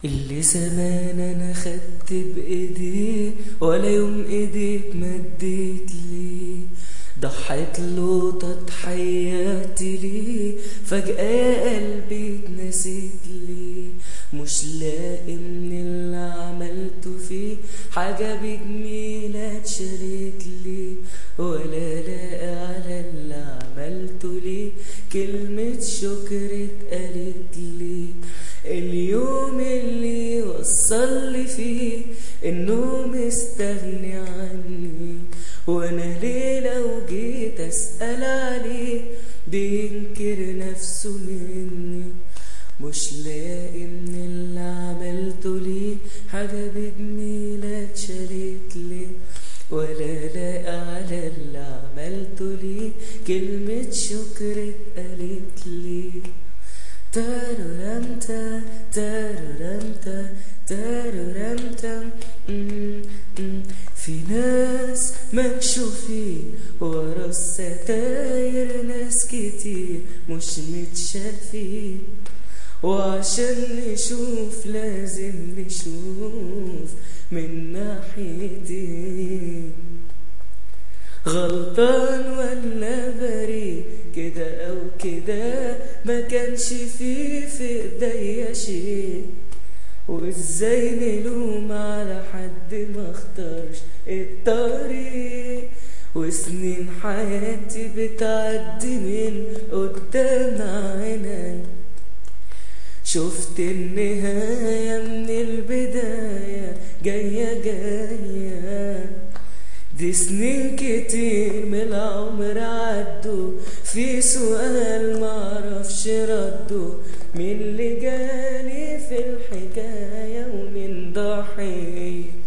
اللي زمان انا خدت بايديه ولا يوم ايديك مديت لي ضحيت له تضحيات لي فجأة يا قلبي اتنسيت لي مش لاقي من اللي عملته فيه حاجة بجميلة اتشالت لي ولا لاقي على اللي عملته ليه كلمة شكر اتقالت لي اليوم اللي وصل لي فيه انه مستغني عني وانا ليه لو جيت اسأل عليه بينكر نفسه مني مش لاقي من اللي عملته ليه حاجة بجميلة اتشالت لي ولا لاقي على اللي عملته ليه كلمة شكر اتقالت لي تارورامتا تارورامتا تارورامتا في ناس مكشوفين ورا الستاير ناس كتير مش متشافين وعشان نشوف لازم نشوف من ناحيتين غلطان ولا بريء كده او كده ما كانش فيه في ايديا شيء وازاي نلوم على حد ما اختارش الطريق وسنين حياتي بتعدي من قدام عيني شفت النهاية من البداية جاية جاية دي سنين كتير من العمر عدوا في سؤال معرفش رده مين اللي جالي في الحكاية ومين ضحية